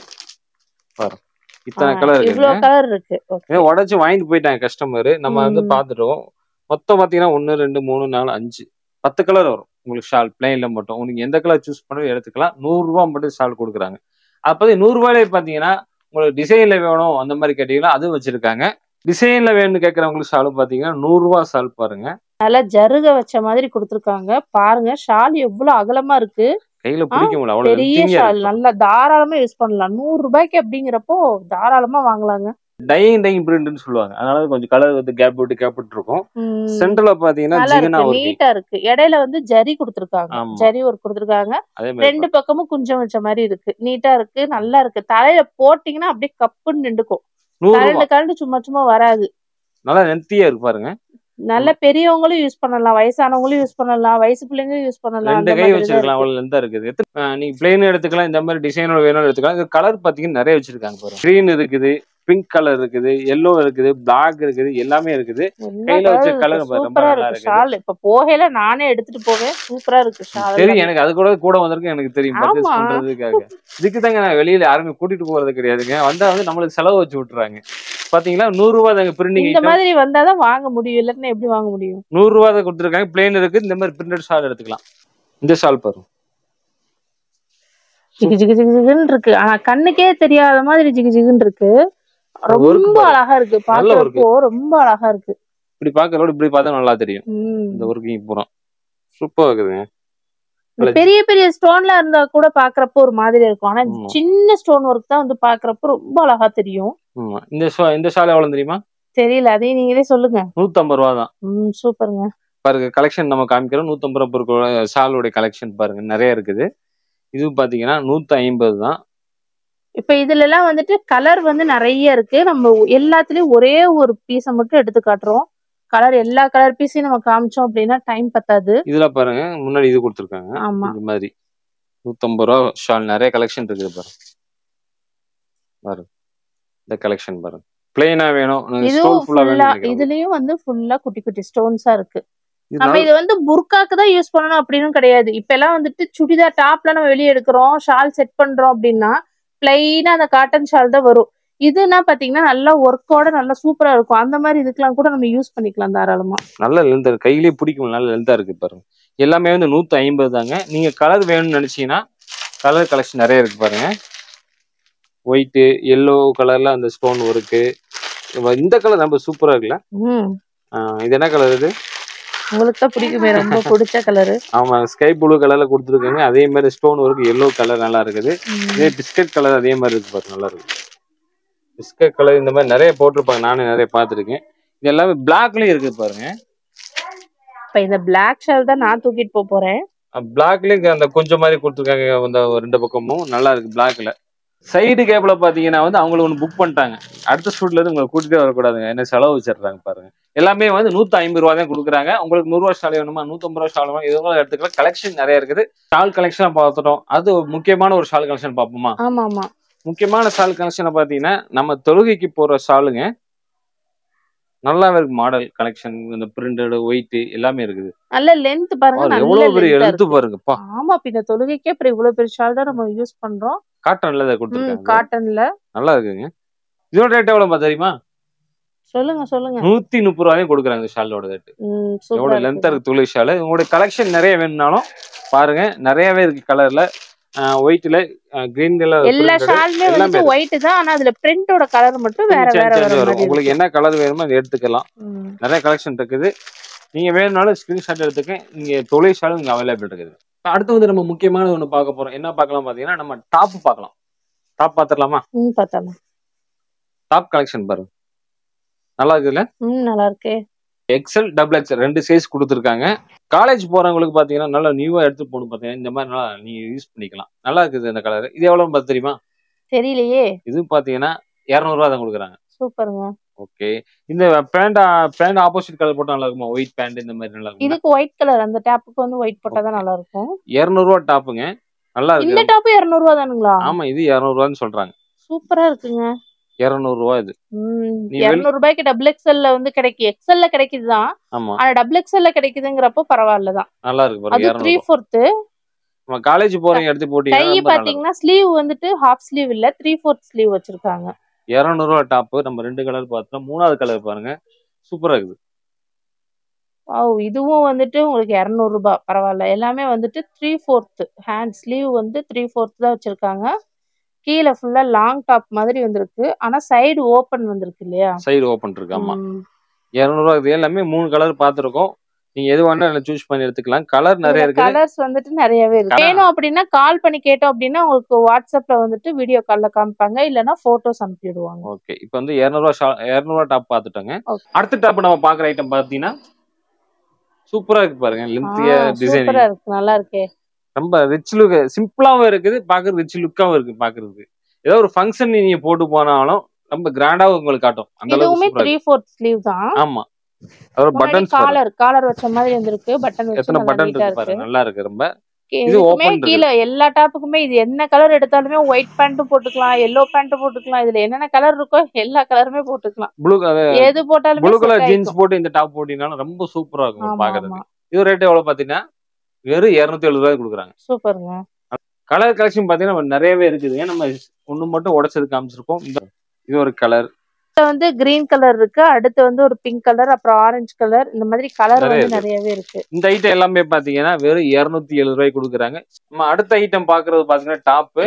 பாரு இத்தனை கலர் இவ்வளவு இருக்குங்க கலர் இருக்கு Okay. ஏன் உடச்சு வாங்கிட்டு போயிட்டாங்க கஸ்டமர் நம்ம வந்து ம். பாத்துட்டோம் மொத்தம் பாத்தீங்கன்னா ஒன்னு ரெண்டு மூணு நாலு அஞ்சு பத்து கலர் வரும் உங்களுக்கு ஷால் பிளைன்ல மட்டும் உங்களுக்கு எந்த கலர் சூஸ் பண்ணி எடுத்துக்கலாம் நூறு ரூபாய் மட்டும் ஷால் கொடுக்குறாங்க அப்போ நூறு ரூபாயிலே பாத்தீங்கன்னா உங்களுக்கு டிசைன்ல வேணும் அந்த மாதிரி கேட்டீங்கன்னா அதுவும் வச்சிருக்காங்க டிசைன்ல வேணும்னு கேட்கறவங்களுக்கு ஷால் பாத்தீங்கன்னா நூறு ரூபாய் ஷால் பாருங்க நல்லா ஜருக வச்ச மாதிரி கொடுத்துருக்காங்க பாருங்க ஷால் எவ்வளவு அகலமா இருக்கு கையில பிடிக்க முடியல அவ்வளவு பெரிய லென்த்திங்கா ஷால் இருக்கு. நல்லா தாராளமா யூஸ் பண்ணலாம் நூறு ரூபாய்க்கு அப்படிங்கிறப்போ தாராளமா வாங்கலாங்க டையிங் டையிங் பிரிண்ட்னு சொல்லுவாங்க அதனால கொஞ்சம் கலர் வந்து கேப் விட்டு கேப் விட்டு இருக்கும் ம். சென்டர்ல பாத்தீங்கன்னா நல்லா ஜிகனா இருக்கு ஒர்க்கிங் நீட்டா இருக்கு இடையில வந்து ஜரி கொடுத்துருக்காங்க ஆமா. ஜரி ஒர்க் கொடுத்துருக்காங்க அதே மாதிரி ரெண்டு பக்கமும் குஞ்சம் வச்ச மாதிரி இருக்கு நீட்டா இருக்கு நல்லா இருக்கு தலையில போட்டீங்கன்னா அப்படியே கப்புன்னு நின்றுக்கும் நூறு கரண்ட் ரூபாய் கரண்ட் சும்மா சும்மா வராது நல்லா லென்த்தியா இருக்கு பாருங்க நல்ல பெரியவங்களும் யூஸ் பண்ணலாம் வயசானவங்களும் யூஸ் பண்ணலாம் வயசு பிள்ளைங்களும் யூஸ் பண்ணலாம் ரெண்டு அந்த கை மாதிரி தான் வச்சிருக்கலாம் இருக்கு. அவ்வளவு லென்த்தா இருக்குது எத்தனை- ஆஹ் நீங்க பிளெயின் எடுத்துக்கலாம் இந்த மாதிரி டிசைனோட வேணும் எடுத்துக்கலாம் இது கலர் பாத்தீங்கன்னா நிறைய வச்சிருக்காங்க பாருங்க கிரீன் இருக்குது பிங்க் கலர் இருக்குது எல்லோ இருக்குது பிளாக் இருக்குது எல்லாமே இருக்குது எல்லா கையில வச்ச colour colour இருக்கு. பாரு, ரொம்ப சூப்பரா நல்லா இருக்கு இருக்கு. ஷால் இப்ப போகையில நானே எடுத்துட்டு போவேன் சூப்பரா இருக்கு ஷால் சரி எனக்கு அது கூட கூட வந்திருக்கு எனக்கு தெரியும் பர்ச்சேஸ் ஆமா. பண்றதுக்காக இதுக்கு தாங்க நான் வெளியில யாருமே கூட்டிட்டு போறது கிடையாதுங்க வந்தா வந்து நம்மளுக்கு செலவு வச்சு விட்டுறாங்க பாத்தீங்களா நூறு ரூபாய் தாங்க பிரிண்டிங் இந்த ஐட்டம் மாதிரி வந்தாதான் வாங்க முடியும் இல்லன்னா எப்படி வாங்க முடியும் நூறு ரூபாய் தான் கொடுத்துருக்காங்க பிளேன் இருக்கு இந்த மாதிரி பிரிண்டட் ஷால் எடுத்துக்கலாம் இந்த ஷால் பாரு ஜிகு ஜிகு ஜிகு ஜிகுன்னு இருக்கு ஆனா கண்ணுக்கே தெரியாத மாதிரி ஜிகு ஜிகுன்னு இருக்கு work ரொம்ப பாரு. அழகா இருக்கு நல்ல work. பாக்குறப்போ ரொம்ப அழகா இருக்கு இப்படி பாக்குறோட இப்படி பார்த்தா நல்லா தெரியும் ம். இந்த ஒர்க்கிங் பூரா சூப்பரா இருக்குதுங்க இந்த பெரிய பெரிய ஸ்டோன்ல இருந்தா கூட பாக்குறப்போ ஒரு மாதிரி இருக்கும் ஆனா ஆமா. சின்ன ஸ்டோன் ஒர்க் தான் வந்து பாக்குறப்போ ரொம்ப அழகா தெரியும் ஆமா இந்த ஷா- இந்த ஷால் எவ்வளவு தெரியுமா தெரியல அதையும் நீங்களே சொல்லுங்க நூத்தம்பது ரூபா தான் ம் சூப்பருங்க பாருங்க கலெக்ஷன் நம்ம காமிக்கிறோம் நூத்தம்பது ரூபா பொருட்களோட ஷாலோட கலெக்ஷன் பாருங்க நிறைய இருக்குது இது பாத்தீங்கன்னா நூத்தி ஐம்பது தான் இப்ப இதுல எல்லாம் வந்துட்டு கலர் வந்து நிறைய இருக்கு நம்ம எல்லாத்துலயும் ஒரே ஒரு பீஸை மட்டும் எடுத்து காட்டுறோம் கலர் எல்லா கலர் பீஸையும் நம்ம காமிச்சோம் அப்படின்னா டைம் பத்தாது இதுல பாருங்க முன்னாடி இது கொடுத்துருக்காங்க ஆமா இந்த மாதிரி நூத்தம்பது ரூபா ஷால் நிறைய கலெக்ஷன் இருக்குது பாருங்க பாருங்க இந்த கலெக்ஷன் பாருங்க பிளெயினா வேணும் ஸ்டோன் இதுவும் ஃபுல்லா ஃபுல்லா வேணும் இதுலயும் வந்து ஃபுல்லா குட்டி குட்டி ஸ்டோன்ஸா இருக்கு இது நம்ம நல்ல- இது வந்து புர்காக்கு தான் யூஸ் பண்ணணும் அப்படின்னு கிடையாது இப்ப எல்லாம் வந்துட்டு சுடிதார் டாப்ல நம்ம வெளியே எடுக்கிறோம் ஷால் செட் பண்றோம் அப்படின்னா பிளைனா அந்த காட்டன் ஷால் தான் வரும் இதுனா பாத்தீங்கன்னா நல்லா ஒர்க்கோட நல்லா சூப்பரா இருக்கும் அந்த மாதிரி இதுக்கெல்லாம் கூட நம்ம யூஸ் பண்ணிக்கலாம் தாராளமா நல்ல லென்த் இருக்கு கையிலேயே பிடிக்கும் நல்ல லென்த்தா இருக்கு பாருங்க எல்லாமே வந்து நூத்தி ஐம்பது தாங்க நீங்க கலர் வேணும்னு நினைச்சீங்கன்னா கலர் கலெக்ஷன் நிறைய இருக்கு பாருங்க ஒயிட்டு எல்லோ கலர்ல அந்த ஸ்டோன் ஒர்க்கு இந்த கலர் ரொம்ப சூப்பரா இருக்குல்ல ம் ஆஹ் இது என்ன கலர் இது உங்களுக்கு தான் பிடிக்குமே ரொம்ப பிடிச்ச கலரு ஆமா ஸ்கை ப்ளூ கலர்ல கொடுத்துருக்காங்க அதே மாதிரி ஸ்டோன் ஒர்க் எல்லோ கலர் நல்லா இருக்குது இதே பிஸ்கட் கலர் அதே மாதிரி இருக்கு பாருங்க நல்லா இருக்கு பிஸ்கட் கலர் இந்த மாதிரி நிறைய போட்டிருப்பாங்க நானும் நிறைய பார்த்துருக்கேன் இது எல்லாமே பிளாக்லயும் இருக்குது பாருங்க இப்ப இந்த பிளாக் ஷால் தான் நான் தூக்கிட்டு போக போறேன் பிளாக்லயும் அந்த கொஞ்சம் மாதிரி கொடுத்துருக்காங்க அந்த ரெண்டு பக்கமும் நல்லா இருக்கு பிளாக்ல சைடு கேப்ல பாத்தீங்கன்னா வந்து அவங்களுக்கு ஒன்று புக் பண்ணிட்டாங்க அடுத்த ஷூட்ல இருந்து உங்களை கூட்டிட்டே வரக்கூடாதுங்க என்ன செலவு வச்சிடுறாங்க பாருங்க எல்லாமே வந்து நூத்தி ஐம்பது ரூபா தான் கொடுக்குறாங்க உங்களுக்கு நூறுரூவா ஷால் வேணுமா நூத்தம்பது ரூபா ஷால் வேணுமா எதுவும் எடுத்துக்கலாம் கலெக்ஷன் நிறைய இருக்குது ஷால் கலெக்ஷன் பார்த்துட்டோம் அது ஒரு முக்கியமான ஒரு ஷால் கலெக்ஷன் பார்ப்போமா ஆமா ஆமா முக்கியமான ஷால் கலெக்ஷனை பார்த்தீங்கன்னா நம்ம தொழுகைக்கு போற ஷாலுங்க நல்லாவே இருக்கு மாடல் கலெக்ஷன் இந்த பிரிண்டட் ஒயிட் எல்லாமே இருக்குது நல்ல லென்த் பாருங்க பாரு, நல்ல எவ்வளவு பெரிய length ஆ எழுத்து இருக்கு. பாருங்கப்பா ஆமா பின்ன தொழுகைக்கே அப்புறம் இவ்வளவு பெரிய ஷால் தான் நம்ம யூஸ் பண்றோம் காட்டன்ல இதை ம் கொடுத்துருக்காங்க காட்டன்ல நல்லா இருக்குங்க இதோட ரேட் எவ்வளவு தெரியுமா சொல்லுங்க சொல்லுங்க நூத்தி முப்பது ரூபாயும் கொடுக்குறாங்க இந்த ஷாலோட ரேட் ம் சூப்பரா எவ்வளவு லென்த்தா இருக்கு துளி ஷால் உங்களோட கலெக்ஷன் நிறைய வேணும்னாலும் பாருங்க நிறையவே இருக்கு கலர்ல ஒயிட்ல கிரீன் கலர் எல்லா ஷாலுமே வந்துட்டு ஒயிட் தான் ஆனா அதுல பிரிண்டோட கலர் மட்டும் வேற வேற வேற மாதிரி உங்களுக்கு இருக்கு. என்ன கலர் வேணுமோ அதை எடுத்துக்கலாம் ம். நிறைய கலெக்ஷன் இருக்குது நீங்க வேணும்னாலும் ஸ்கிரீன்ஷாட் எடுத்துக்க இங்க தொழில் ஷாலும் இங்க அவைலபிள் இருக்குது இப்ப அடுத்து வந்து நம்ம முக்கியமான ஒண்ணு பார்க்க போறோம் என்ன பார்க்கலாம் பாத்தீங்கன்னா நம்ம டாப் பார்க்கலாம் டாப் பாத்துடலாமா ம் பார்த்தாலும் டாப் கலெக்ஷன் பாருங்க நல்லா இருக்குல்ல ம் நல்லா இருக்கே எக்ஸல் டபுள் எக்ஸல் ரெண்டு சைஸ் கொடுத்துருக்காங்க காலேஜ் போறவங்களுக்கு பாத்தீங்கன்னா நல்லா நியூவா எடுத்து போகணும் பாத்தீங்கன்னா இந்த மாதிரி நல்லா நீங்க யூஸ் பண்ணிக்கலாம் நல்லா இருக்குது இந்த கலர் இது எவ்வளவு பார்த்து தெரியுமா தெரியலையே இது பாத்தீங்கன்னா இரநூறுவா தான் கொடுக்குறாங்க சூப்பருங்க ஓகே இந்த பேண்ட் பேண்ட் ஆப்போசிட் கலர் போட்டா நல்லா இருக்குமா ஒயிட் பேண்ட் இந்த மாதிரி நல்லா இருக்கும் இதுக்கு ஒயிட் கலர் அந்த டேப்புக்கு வந்து ஒயிட் போட்டா தான் நல்லா இருக்கும் இரநூறுவா டாப்புங்க நல்லா இந்த இருக்கு டாப்பு இருநூறுவா தானுங்களா ஆமா இது இரநூறுவான்னு சொல்றாங்க சூப்பரா இருக்குங்க இரநூறுவா இது ம் நீ வெளி- இருநூறு ரூபாய்க்கு டபுள் எக்ஸ்எல்ல வந்து கிடைக்கு எக்ஸ்எல்ல கிடைக்குதுதான் ஆமா ஆனா டபுள் எக்ஸ்எல்ல கிடைக்குதுங்கிறப்போ பரவாயில்ல தான் நல்லா இருக்கு அது பாருங்க த்ரீ இரநூறுவா ஃபோர்த்து நம்ம காலேஜ் போறீங்க எடுத்து கை போட்டீங்கன்னா ரொம்ப நல்லா இருக்கும். பாத்தீங்கன்னா ஸ்லீவ் வந்துட்டு ஹாஃப் ஸ்லீவ் இல்ல த்ரீ ஃபோர்த் ஸ்லீவ் வச்சிருக்காங்க இரநூறுவா டாப்பு நம்ம ரெண்டு கலர் பார்த்தோம் மூணாவது கலர் பாருங்க சூப்பரா இருக்குது வாவ் இதுவும் வந்துட்டு உங்களுக்கு இரநூறு ரூபாய் பரவாயில்ல எல்லாமே வந்துட்டு த்ரீ ஃபோர்த் ஹேண்ட் ஸ்லீவ் வந்து த்ரீ ஃபோர்த் தான் வச்சிருக்காங்க கீழே ஃபுல்லா லாங் டாப் மாதிரி வந்திருக்கு ஆனா சைடு ஓபன் வந்திருக்கு இல்லையா சைடு ஓப்பன் இருக்கு ஆமா ம். இரநூறுவா இது எல்லாமே மூணு கலர் பார்த்துருக்கோம் நீங்க எது வேணா சூஸ் பண்ணி எடுத்துக்கலாம் கலர் நிறைய இதுல இருக்குது கலர்ஸ் வந்துட்டு நிறையவே இருக்கு Colour- வேணும் அப்படின்னா கால் பண்ணி கேட்டோம் அப்படின்னா உங்களுக்கு வாட்ஸ்அப்ல வந்துட்டு வீடியோ கால்ல காமிப்பாங்க இல்லைன்னா போட்டோஸ் அனுப்பிடுவாங்க ஓகே இப்போ வந்து இரநூறுவா ஷா இரநூறுவா டாப் பார்த்துட்டோங்க Okay. அடுத்த டாப் நம்ம பார்க்குற ஐட்டம் பார்த்தீங்கன்னா சூப்பரா இருக்கு பாருங்க லென்த்திய டிசைன் சூப்பரா இருக்கு நல்லா இருக்கே ரொம்ப ரிச் லுக் சிம்பிளாவும் இருக்குது பார்க்கறது ரிச் லுக்காவும் இருக்கு பார்க்கறதுக்கு ஏதோ ஒரு ஃபங்க்ஷன் நீங்க போட்டு போனாலும் ரொம்ப கிராண்டாவும் உங்களுக்கு காட்டும் அந்த அளவுக்கு இதுவுமே சூப்பரா த்ரீ இருக்கு. ஃபோர்த் ஸ்லீவ் தான் ஆமா அதோட பட்டன்ஸ் காலர் காலர் வச்ச மாதிரி வந்திருக்கு பட்டன் வச்சு எத்தனை நல்லா பட்டன் நீட்டா இருக்கு இருக்கு பாருங்க நல்லா இருக்கு ரொம்ப இது இதுக்குமே open இருக்கு. கீழே எல்லா டாப்புக்குமே இது என்ன கலர் எடுத்தாலுமே ஒயிட் பேண்ட்டும் போட்டுக்கலாம் எல்லோ பேண்ட்டும் போட்டுக்கலாம் இதுல என்னென்ன கலர் இருக்கோ எல்லா கலருமே போட்டுக்கலாம் ப்ளூ எது போட்டாலுமே ப்ளூ set கலர் ஜீன்ஸ் ஆயிக்கும். போட்டு இந்த டாப் போட்டீங்கன்னா ரொம்ப சூப்பரா இருக்கும் ஆமா, பாக்குறதுக்கு ஆமா. இது ரேட் எவ்வளவு பாத்தீங்கன்னா வெறும் இருநூத்தி எழுபது ரூபாய் கொடுக்குறாங்க சூப்பருங்க கலர் கலெக்ஷன் பாத்தீங்கன்னா நிறையவே இருக்குது நம்ம ஒண்ணு மட்டும் உடைச்சது காமிச்சிருக்கோம் இந்த இது ஒரு கலர் இதுல வந்து கிரீன் கலர் இருக்கு அடுத்து வந்து ஒரு பிங்க் கலர் அப்புறம் ஆரஞ்சு கலர் இந்த மாதிரி கலர் நிறைய வந்து இருக்கு. நிறையவே இருக்கு இந்த ஐட்டம் எல்லாமே பாத்தீங்கன்னா வெறும் இருநூத்தி எழுபது ரூபாய் கொடுக்குறாங்க நம்ம அடுத்த ஐட்டம் பாக்குறது பாத்தீங்கன்னா டாப்பு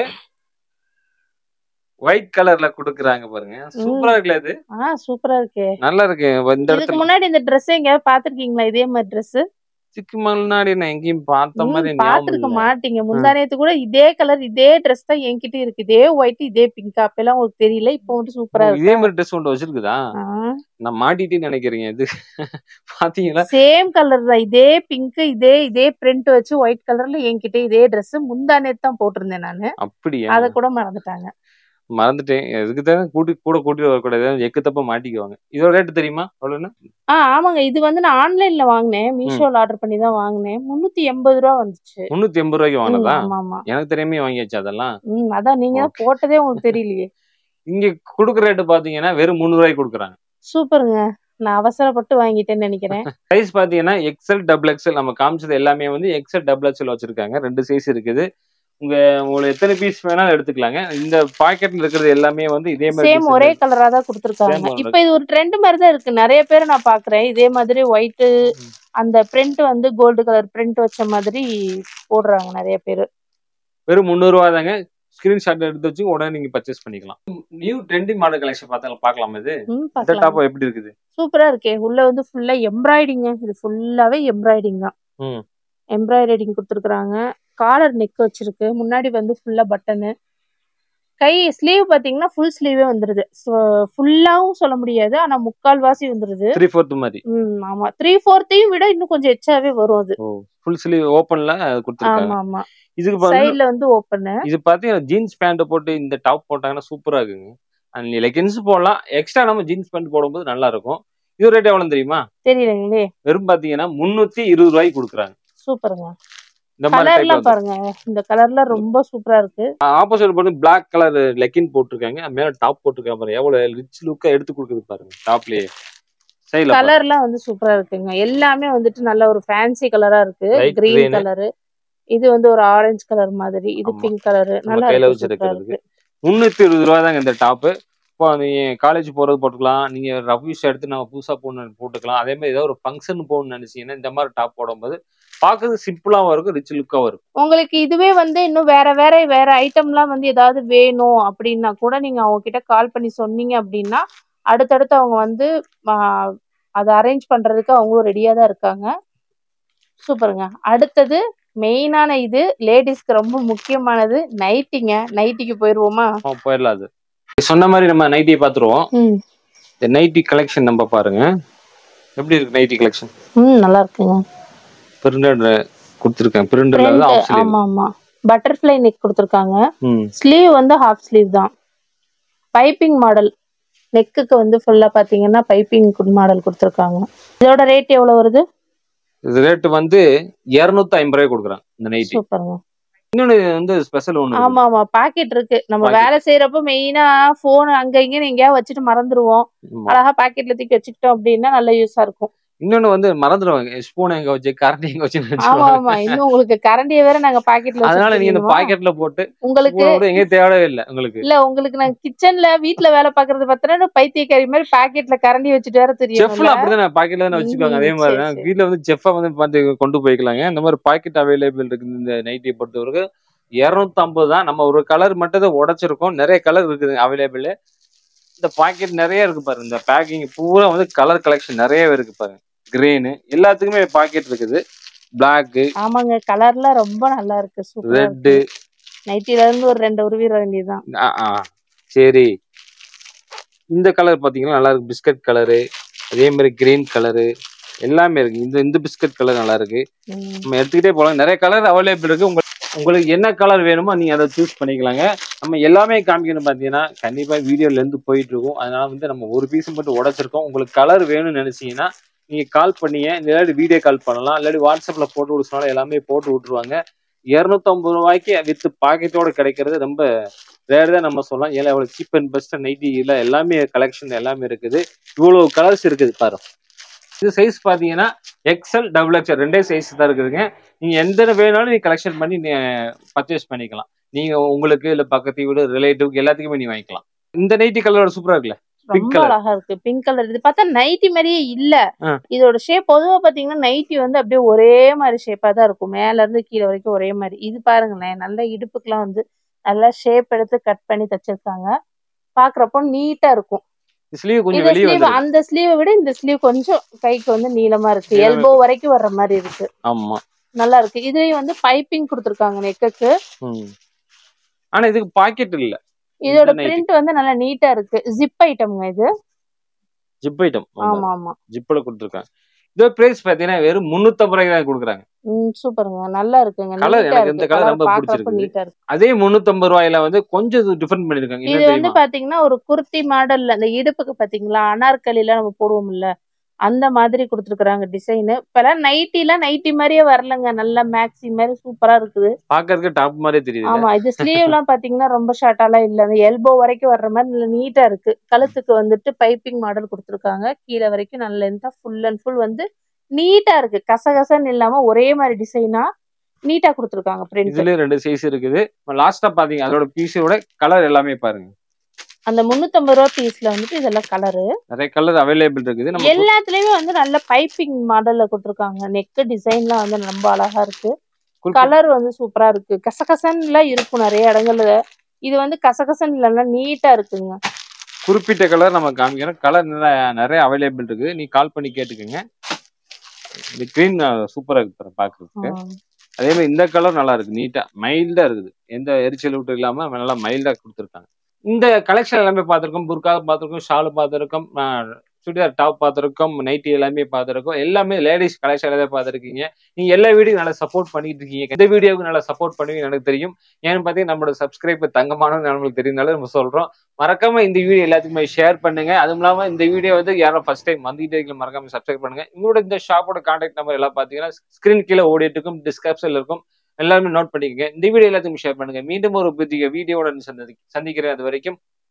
ஒயிட் கலர்ல கொடுக்குறாங்க பாருங்க சூப்பரா இருக்குல்ல இது ஆஹ் சூப்பரா இருக்கு நல்லா இருக்கு இந்த இதுக்கு இடத்துல முன்னாடி இந்த Dress எங்கேயாவது பாத்திருக்கீங்களா இதே மாதிரி Dress இதுக்கு முன்னாடி நான் எங்கேயும் பார்த்த மாதிரி ஞாபகம் பாத்துருக்க இல்ல. மாட்டீங்க முந்தானேத்து கூட இதே கலர் இதே Dress தான் என்கிட்ட இருக்கு இதே ஒயிட் இதே பிங்க் அப்பெல்லாம் உங்களுக்கு தெரியல இப்போ வந்து சூப்பரா இருக்கு இதே மாதிரி ட்ரெஸ் ஒன்று வச்சிருக்குதா நான் மாட்டிட்டேன்னு நினைக்கிறீங்க இது பாத்தீங்களா சேம் கலர் தான் இதே பிங்க் இதே இதே பிரிண்ட் வச்சு ஒயிட் கலர்ல என்கிட்ட இதே Dress முந்தானேத்து தான் போட்டிருந்தேன் நானு அப்படியா அத கூட மறந்துட்டாங்க மறந்துட்டேன் எதுக்கு தான் கூட்டி கூட கூட்டிட்டு வரக்கூடாது எக்கு தப்ப மாட்டிக்குவாங்க இதோட ரேட்டு தெரியுமா எவ்வளவுன்னு ஆ ஆமாங்க இது வந்து நான் ஆன்லைன்ல வாங்கினேன் மீஷோல ஆர்டர் பண்ணி தான் வாங்கினேன் முன்னூத்தி எண்பது ரூபா வந்துச்சு முன்னூத்தி எண்பது ரூபாய்க்கு ம், வாங்கினதா ஆமா ஆமா எனக்கு தெரியாம வாங்கியாச்சு அதெல்லாம் ம் அதான் நீங்க தான் போட்டதே உங்களுக்கு தெரியலையே இங்க கொடுக்குற ரேட்டு பாத்தீங்கன்னா வெறும் முந்நூறு ரூபாய்க்கு கொடுக்குறாங்க சூப்பருங்க நான் அவசரப்பட்டு வாங்கிட்டேன்னு நினைக்கிறேன் சைஸ் பாத்தீங்கன்னா எக்ஸல் டபுள் எக்ஸல் நம்ம காமிச்சது எல்லாமே வந்து எக்ஸல் டபுள் எக்ஸல் வச்சிருக்காங்க ரெண்டு சைஸ் இருக்குது உங்க உங்களுக்கு எத்தனை பீஸ் வேணாலும் எடுத்துக்கலாங்க இந்த பாக்கெட்ல இருக்கிறது எல்லாமே வந்து இதே மாதிரி சேம் design ஒரே இருக்கு. கலரா தான் Same கொடுத்துருக்காங்க colour. இப்போ இது ஒரு ட்ரெண்ட் மாதிரி தான் இருக்கு நிறைய பேர் நான் பாக்குறேன் இதே மாதிரி ஒயிட் அந்த பிரிண்ட் வந்து கோல்டு கலர் பிரிண்ட் வச்ச மாதிரி போடுறாங்க நிறைய பேர் வெறும் முந்நூறு ரூபா தாங்க ஸ்கிரீன்ஷாட் எடுத்து வச்சு உடனே நீங்க பர்ச்சேஸ் பண்ணிக்கலாம் நியூ ட்ரெண்டிங் மாடல் கலெக்ஷன் பார்த்தா பார்க்கலாம் இது ம் இந்த பார்க்கலாம் டாப் எப்படி இருக்குது சூப்பரா இருக்கே உள்ள வந்து ஃபுல்லா எம்ப்ராய்டிங்க இது ஃபுல்லாவே எம்ப்ராய்டிங் தான் ம். எம்ப்ராய்டரிங் கொடுத்துருக்குறாங்க காலர் நெக் வச்சிருக்கு முன்னாடி வந்து ஃபுல்லா பட்டனு கை ஸ்லீவ் பாத்தீங்கன்னா ஃபுல் ஸ்லீவே வந்துருது ஃபுல்லாவும் சொல்ல முடியாது ஆனா முக்கால் வாசி வந்துருது த்ரீ ஃபோர்த் மாதிரி ம் ஆமா த்ரீ ஃபோர்த்தையும் விட இன்னும் கொஞ்சம் எச்சாவே வரும் அது ஓ ஃபுல் ஸ்லீவ் ஓப்பன்ல கொடுத்துருக்காங்க ஆமா ஆமா இதுக்கு பாருங்க சைடுல வந்து ஓப்பனு இது பாத்தீங்கன்னா ஜீன்ஸ் பேண்ட் போட்டு இந்த டாப் போட்டாங்கன்னா சூப்பரா இருக்குங்க அண்ட் லெகின்ஸ் போடலாம் எக்ஸ்ட்ரா நம்ம ஜீன்ஸ் பேண்ட் போடும்போது நல்லா இருக்கும் இது ரேட் எவ்வளவு தெரியுமா தெரியலங்களே வெறும் பாத்தீங்கன்னா முன்னூத்தி இருபது ரூபாய்க்கு கொடுக்குறாங்க சூப்பருங்க இந்த மாதிரி கலர்லாம் டைப் பாருங்க இந்த கலர்ல ரொம்ப சூப்பரா இருக்கு ஆப்போசிட் போட்டு பிளாக் கலர் லெக்கின் போட்டிருக்காங்க அது மேல டாப் போட்டிருக்காங்க பாருங்க எவ்வளவு ரிச் லுக்கா எடுத்து கொடுக்குது பாருங்க டாப்லயே சைடுல கலர்லாம் வந்து சூப்பரா இருக்குங்க எல்லாமே வந்துட்டு நல்ல ஒரு ஃபேன்சி கலரா இருக்கு Light கிரீன் green. கலரு இது வந்து ஒரு ஆரஞ்சு கலர் மாதிரி இது ஆமா. பிங்க் கலரு நம்ம நல்லா கையில இருக்கு வச்சு சூப்பரா இருக்கிறதுக்கு இருக்கு முன்னூத்தி இருபது ரூபா தாங்க இந்த டாப்பு இப்போ நீங்க காலேஜ் போறது போட்டுக்கலாம் நீங்க ரவ்யூஸ் எடுத்து நம்ம புதுசா போடணும் போட்டுக்கலாம் அதே மாதிரி ஏதோ ஒரு ஃபங்க்ஷன் போகணும்னு நினைச்சீங்கன்னா இந்த மாதிரி டாப் போடும்போது பார்க்கறது சிம்பிளாவும் இருக்கும் ரிச் லுக்காவும் இருக்கும் உங்களுக்கு இதுவே வந்து இன்னும் வேற வேற வேற ஐட்டம்லாம் வந்து ஏதாவது வேணும் அப்படின்னா கூட நீங்க அவங்க கிட்ட கால் பண்ணி சொன்னீங்க அப்படின்னா அடுத்தடுத்து அவங்க வந்து ஆ, அதை அரேஞ்ச் பண்றதுக்கு அவங்களும் ரெடியா தான் இருக்காங்க சூப்பருங்க அடுத்தது மெயினான இது லேடிஸ்க்கு ரொம்ப முக்கியமானது நைட்டிங்க நைட்டிக்கு போயிருவோமா ஆ, போயிடலாம் அது சொன்ன மாதிரி நம்ம நைட்டியை பார்த்துருவோம் ம் இந்த நைட்டி கலெக்ஷன் நம்ம பாருங்க எப்படி இருக்கு நைட்டி கலெக்ஷன் ம் நல்லா இருக்குங்க பிரிண்டட் கொடுத்துருக்கேன் பிரிண்டட்ல Print, ஆஃப் ஸ்லீவ் ஆமா ஆமா பட்டர்ஃப்ளை நெக் கொடுத்துருக்காங்க ம் ஸ்லீவ் வந்து ஹாஃப் ஸ்லீவ் தான் பைப்பிங் மாடல் நெக்குக்கு வந்து ஃபுல்லா பாத்தீங்கன்னா பைப்பிங் மாடல் கொடுத்துருக்காங்க இதோட ரேட் எவ்வளவு வருது இது ரேட் வந்து இருநூத்தி ஐம்பது ரூபாய் கொடுக்குறான் இந்த நைட்டி சூப்பருங்க இன்னொன்னு வந்து ஸ்பெஷல் ஒன்று ஆமா ஆமா பாக்கெட் இருக்கு நம்ம Pocket. வேலை செய்யறப்ப மெயினா போன் அங்க இங்கன்னு எங்கேயாவது வச்சுட்டு மறந்துருவோம் ஆமா. அழகா பாக்கெட்ல தூக்கி வச்சுக்கிட்டோம் அப்படின்னா நல்ல யூஸா இருக்கும் இன்னொன்னு வந்து மறந்துடுவாங்க ஸ்பூன் எங்க வச்சு கரண்ட் எங்க வச்சு ஆமா ஆமா இன்னும் உங்களுக்கு கரண்டிய வேற நாங்க பாக்கெட்ல அதனால நீங்க இந்த வச்சு பாக்கெட்ல போட்டு உங்களுக்கு கூட எங்கேயும் தேவையே இல்லை உங்களுக்கு இல்ல உங்களுக்கு நான் கிச்சன்ல வீட்ல வேலை பாக்குறது பார்த்தா பைத்தியக்காரி மாதிரி பாக்கெட்ல கரண்டி வச்சுட்டு வேற தெரியும் செஃப்ல அப்படிதான் பாக்கெட்ல தானே வச்சுக்குவாங்க அதே ம், மாதிரி சரி, தான் சரி. வீட்ல வந்து செஃப்பை வந்து பார்த்து கொண்டு போய்க்கலாங்க இந்த மாதிரி பாக்கெட் அவைலபிள் இருக்கு இந்த நைட்டியை பொறுத்தவரைக்கும் இருநூத்தி ஐம்பது தான் நம்ம ஒரு கலர் மட்டும் தான் உடைச்சிருக்கோம் நிறைய கலர் இருக்குது அவைலபிள் இந்த பாக்கெட் நிறைய இருக்கு பாருங்க இந்த பேக்கிங் பூரா வந்து கலர் கலெக்ஷன் நிறையவே இருக்கு பாருங்க கிரீனு எல்லாத்துக்குமே பாக்கெட் இருக்குது பிளாக்கு ஆமாங்க கலர்ல ரொம்ப நல்லா இருக்கு சூப்பரா ரெட்டு இருக்கு நைட்டில இருந்து ஒரு ரெண்டு உருவிட வேண்டியதுதான் சரி இந்த கலர் பாத்தீங்கன்னா நல்லா இருக்கு பிஸ்கட் கலரு அதே மாதிரி கிரீன் கலரு எல்லாமே இருக்கு இந்த இந்த பிஸ்கட் கலர் நல்லா இருக்கு ம். நம்ம எடுத்துக்கிட்டே போகலாம் நிறைய கலர் அவைலபிள் இருக்கு உங்களுக்கு உங்களுக்கு என்ன கலர் வேணுமோ நீங்க அதை சூஸ் பண்ணிக்கலாங்க நம்ம எல்லாமே காமிக்கணும் பார்த்தீங்கன்னா கண்டிப்பா வீடியோல இருந்து போயிட்டு இருக்கும் அதனால வந்து நம்ம ஒரு பீஸ் மட்டும் உடைச்சிருக்கோம் உங்களுக்கு கலர் வேணும்னு நினைச்சீங்கன்னா நீங்க கால் பண்ணீங்க இல்லாட்டி வீடியோ கால் பண்ணலாம் இல்லாட்டி வாட்ஸ்அப்ல போட்டு விட சொன்னாலும் எல்லாமே போட்டு விட்டுருவாங்க இரநூத்தம்பது ரூபாய்க்கு வித் பாக்கெட்டோட கிடைக்கிறது ரொம்ப ரேர் தான் நம்ம சொல்லலாம் ஏன்னா எவ்வளவு சீப் அண்ட் பெஸ்ட் நைட்டில எல்லாமே கலெக்ஷன் எல்லாமே இருக்குது இவ்வளவு கலர்ஸ் இருக்குது பாரு இது சைஸ் பாத்தீங்கன்னா எக்ஸ்எல் டபுள் எக்ஸ்எல் ரெண்டே சைஸ் தான் இருக்குதுங்க நீங்க எந்த வேணாலும் நீங்க கலெக்ஷன் பண்ணி பர்ச்சேஸ் பண்ணிக்கலாம் நீங்க உங்களுக்கு இல்ல பக்கத்து வீடு ரிலேட்டிவ் எல்லாத்துக்குமே நீ வாங்கிக்கலாம் இந்த நைட்டி கலரோட சூப்பரா இருக்குல்ல Pink ரொம்ப color. அழகா இருக்கு பிங்க் கலர் இது பார்த்தா நைட்டி மாதிரியே இல்ல ஆ. இதோட ஷேப் பொதுவா பாத்தீங்கன்னா நைட்டி வந்து அப்படியே ஒரே மாதிரி ஷேப்பா தான் இருக்கும் மேல இருந்து கீழே வரைக்கும் ஒரே மாதிரி இது பாருங்களேன் நல்ல இடுப்புக்கெல்லாம் வந்து நல்லா ஷேப் எடுத்து கட் பண்ணி தச்சிருக்காங்க பாக்குறப்போ நீட்டா இருக்கும் ஸ்லீவ் கொஞ்சம் இந்த வெளியே ஸ்லீவ் வந்து அந்த ஸ்லீவை விட இந்த ஸ்லீவ் கொஞ்சம் கைக்கு வந்து நீளமா இருக்கு நீளமா எல்போ வரைக்கும் வர்ற மாதிரி இருக்கு ஆமா நல்லா இருக்கு இதுலயும் வந்து பைப்பிங் கொடுத்துருக்காங்க நெக்குக்கு ம். ஆனா இதுக்கு பாக்கெட் இல்ல இதோட இந்த nighty. பிரிண்ட் வந்து நல்லா நீட்டா இருக்கு ஜிப் ஐட்டம்ங்க இது ஜிப் ஐட்டம் ஆமா ஆமா ஜிப்ல கொடுத்துருக்காங்க இதோ பிரைஸ் பாத்தீங்கன்னா வெறும் முன்னூத்தம்பது ரூபாய்க்கு தான் கொடுக்குறாங்க ம் சூப்பருங்க நல்லா இருக்குங்க Colour நீட்டா எனக்கு இந்த இருக்கு colour கலர் ரொம்ப பாக்குறப்ப பிடிச்சிருக்குது. நீட்டா இருக்கு அதே முன்னூத்தம்பது ரூபாயில வந்து கொஞ்சம் டிஃபரெண்ட் பண்ணிருக்காங்க இது என்ன வந்து தெரியுமா பாத்தீங்கன்னா ஒரு குர்த்தி மாடல்ல அந்த இடுப்புக்கு பாத்தீங்களா அனார்கலில நம்ம போடுவோம்ல அந்த மாதிரி கொடுத்துருக்காங்க டிசைன் இப்பெல்லாம் நைட்டிலாம் நைட்டி மாதிரியே வரலங்க நல்ல மேக்ஸி மாதிரி சூப்பரா இருக்குது பாக்குறதுக்கு டாப் மாதிரியே தெரியுது ஆமா இது ஸ்லீவ் எல்லாம் பாத்தீங்கன்னா ரொம்ப ஷார்ட்டாலாம் இல்ல அந்த எல்போ வரைக்கும் வர்ற மாதிரி நல்ல நீட்டா இருக்கு கழுத்துக்கு வந்துட்டு பைப்பிங் மாடல் கொடுத்துருக்காங்க கீழே வரைக்கும் நல்ல லென்த்தா ஃபுல் அண்ட் ஃபுல் வந்து நீட்டா இருக்கு கசகசன்னு இல்லாம ஒரே மாதிரி டிசைனா நீட்டா கொடுத்துருக்காங்க பிரிண்ட் இதுல ரெண்டு சைஸ் இருக்குது லாஸ்டா பாத்தீங்க அதோட பீஸோட கலர் எல்லாமே பாருங்க அந்த முன்னூத்தம்பது ரூபா பீஸ்ல வந்துட்டு இதெல்லாம் கலரு நிறைய கலர் அவைலபிள் இருக்குது நம்ம எல்லாத்துலயுமே வந்து நல்ல பைப்பிங் மாடல்ல கொடுத்துருக்காங்க நெக் டிசைன்லாம் வந்து ரொம்ப அழகா இருக்கு குறிப்பிட்ட- கலர் வந்து சூப்பரா இருக்கு கசகசன்னுலாம் இருக்கும் நிறைய இடங்கள்ல இது வந்து கசகசன்னு இல்லைன்னா நீட்டா இருக்குங்க குறிப்பிட்ட கலர் நம்ம காமிக்கிறோம் கலர் நிறைய அவைலபிள் இருக்கு நீ கால் பண்ணி கேட்டுக்கோங்க இந்த கிரீன் சூப்பரா இருக்கு பாரு பாக்குறதுக்கு ம். அதே மாதிரி இந்த கலர் நல்லா இருக்கு நீட்டா மைல்டா இருக்குது எந்த எரிச்சல் விட்டு இல்லாம நல்லா மைல்டா கொடுத்துருக்காங்க இந்த கலெக்ஷன் எல்லாமே பார்த்திருக்கோம் புர்கா பார்த்திருக்கோம் ஷால் பார்த்திருக்கோம் ஆஹ் சுடிதார் டாப் பார்த்திருக்கோம் நைட்டி எல்லாமே பார்த்திருக்கோம் எல்லாமே லேடிஸ் கலெக்ஷன் எல்லாமே பார்த்திருக்கீங்க நீங்க எல்லா வீடியோ நல்லா சப்போர்ட் பண்ணிட்டு இருக்கீங்க இந்த வீடியோவுக்கு நல்லா சப்போர்ட் பண்ணுவீங்க எனக்கு தெரியும் ஏன்னு பார்த்தீங்கன்னா நம்மளோட சப்ஸ்கிரைபர் தங்கமானது நம்மளுக்கு தெரியுதுனால நம்ம சொல்றோம் மறக்காம இந்த வீடியோ எல்லாத்துக்குமே ஷேர் பண்ணுங்க அதுவும் இல்லாம இந்த வீடியோ வந்து யாரும் ஃபர்ஸ்ட் டைம் வந்துட்டே இருக்கீங்க மறக்காம சப்ஸ்கிரைப் பண்ணுங்க உங்களோட இந்த ஷாப்போட கான்டாக்ட் நம்பர் எல்லாம் பாத்தீங்கன்னா ஸ்கிரீன் கீழே ஓடிட்டு இருக்கும் டிஸ்கிரிப்ஷன்ல இருக்கும் எல்லாருமே நோட் பண்ணிக்கங்க இந்த வீடியோ எல்லாத்துக்கும் ஷேர் பண்ணுங்க மீண்டும் ஒரு புதிய வீடியோட சந்தி சந்திக்கிறேன் அது வரைக்கும்